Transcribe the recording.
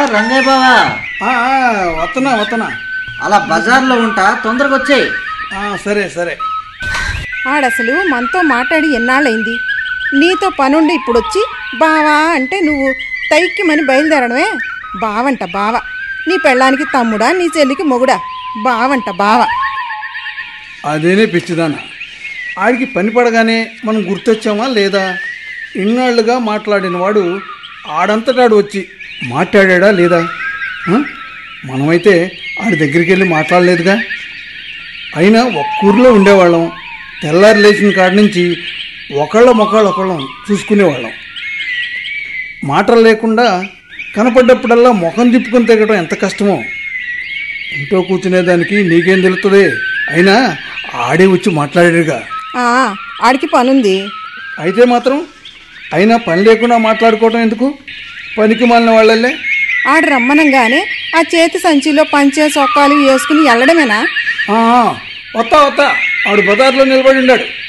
రంగయ్య బావా ఆ, ఆ, వస్తున్నా వస్తున్నా అలా బజార్లో ఉంటా తొందరగా వచ్చేయ్ ఆ, సరే సరే ఆడసలు మనతో మాట్లాడి ఎన్నాళ్ళైంది నీతో పనుండి ఇప్పుడొచ్చి బావా అంటే నువ్వు తైక్యమని బయలుదేరడమే బావంట బావ నీ పెళ్ళానికి తమ్ముడా నీ చెల్లికి మొగుడా బావంట బావ అదేనే పిచ్చిదానా ఆడికి పని పడగానే మనం గుర్తొచ్చామా లేదా ఇన్నాళ్ళుగా మాట్లాడిన వాడు ఆడంతటాడు వచ్చి మాట్లాడా లేదా ఆ? మనమైతే ఆడి దగ్గరికి వెళ్ళి మాట్లాడలేదుగా అయినా ఒక్కూరిలో ఉండేవాళ్ళం తెల్లారి లేచిన కాడి నుంచి ఒకళ్ళ మొక్కళ్ళు ఒకళ్ళం చూసుకునేవాళ్ళం మాటలు లేకుండా కనపడ్డప్పుడల్లా ముఖం తిప్పుకొని తెగడం ఎంత కష్టమో ఇంట్లో కూర్చునేదానికి నీకేం తెలుస్తుంది అయినా ఆడే వచ్చి మాట్లాడాడుగా ఆ, ఆడికి పనుంది అయితే మాత్రం అయినా పని లేకుండా మాట్లాడుకోవటం ఎందుకు పనికి మాలిన వాళ్ళల్లే ఆడు రమ్మనంగానే ఆ చేతి సంచిలో పంచే సొక్కాలు వేసుకుని వెళ్ళడమేనా ఆ, ఆ, వస్తా వస్తా ఆడు బజార్లో నిలబడి ఉన్నాడు